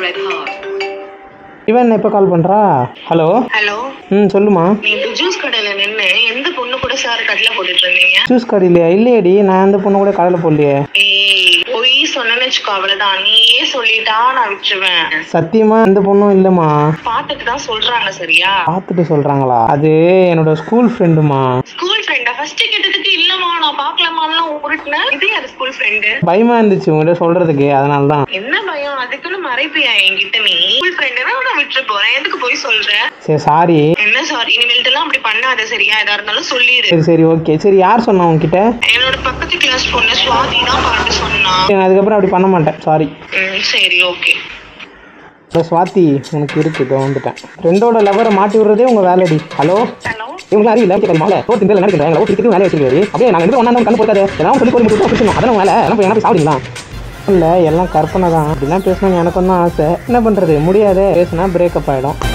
read her. இவன் என்ன எப்போ கால் பண்ணுறா ஹலோ ஹலோ ம் சொல்லுமா நீங்க ஜூஸ் கடையில நின்னு எந்த பொண்ணு கூட சார் கட்டில போட்டுட்டு இருந்தீங்க ஜூஸ் கடை இல்லையா இல்லையேடி நான் அந்த பொண்ணு கூட கடையில் போடலையே ஏய் பொய் சொன்னேன்னு வச்சுக்கோ அவ்வளவுதான் நீயே சொல்லிட்டா நான் விட்டுருவேன் சத்தியமா எந்த பொண்ணும் இல்லைம்மா பாத்துட்டு தான் சொல்றாங்க சரியா பார்த்துட்டு சொல்கிறாங்களா அது என்னோட ஸ்கூல் ஃப்ரெண்டுமா ஸ்கூல் ஃப்ரெண்டா ஃபர்ஸ்ட் கேட்டதுக்கு இல்லம்மா நான் பாக்கலாமான்லாம் உருட்டுனேன் இது யாரு ஸ்கூல் ஃப்ரெண்டு பயமா இருந்துச்சு உங்கள்கிட்ட சொல்றதுக்கு அதனால தான் என்ன பயம் அதுக்குன்னு மறைப்பியா என்கிட்ட நீ ஸ்கூல் ஃப்ரெண்டுனா நான் விட்டுட்டு போறேன் எதுக்கு போய் சொல்ற சரி சாரி என்ன சாரி இனிமேல்ட்டு எல்லாம் அப்படி பண்ணாத சரியா எதா இருந்தாலும் சொல்லிடு சரி சரி ஓகே சரி யார் சொன்னா உங்ககிட்ட என்னோட பக்கத்து கிளாஸ் பொண்ணு சுவாதி தான் பாட்டு சொன்னா நான் அதுக்கப்புறம் அப்படி பண்ண மாட்டேன் சாரி ம், சரி ஓகே இப்போ சுவாதி உனக்கு இருக்கு இதோ வந்துட்டேன் ஃப்ரெண்டோட லவரை மாட்டி விடுறதே உங்க வேலைடி ஹலோ ஹலோ இவங்க அறிவில்ல கேட்கல மாலை தோர் திங்கள் நினைக்கிறேன் ஓ திருக்கு வேலை வச்சிருக்காரு அப்படியே நாங்கள் ரெண்டு ஒன்றா கண்ணு போட்டாரு எல்லாம் சொல்லி போய் முடிச்சு பிடிச்சணும் அதெல்லாம் வேலை எல்லாம் போய் என்ன போய் சாப்பிடுங்களா இல்லை எல்லாம் கற்பனை தான் அப்படிலாம் பேசணும்னு எனக்கும் தான் ஆசை என்ன பண்ணுறது முடியாதே பேசினா பிரேக்கப் ஆகிடும்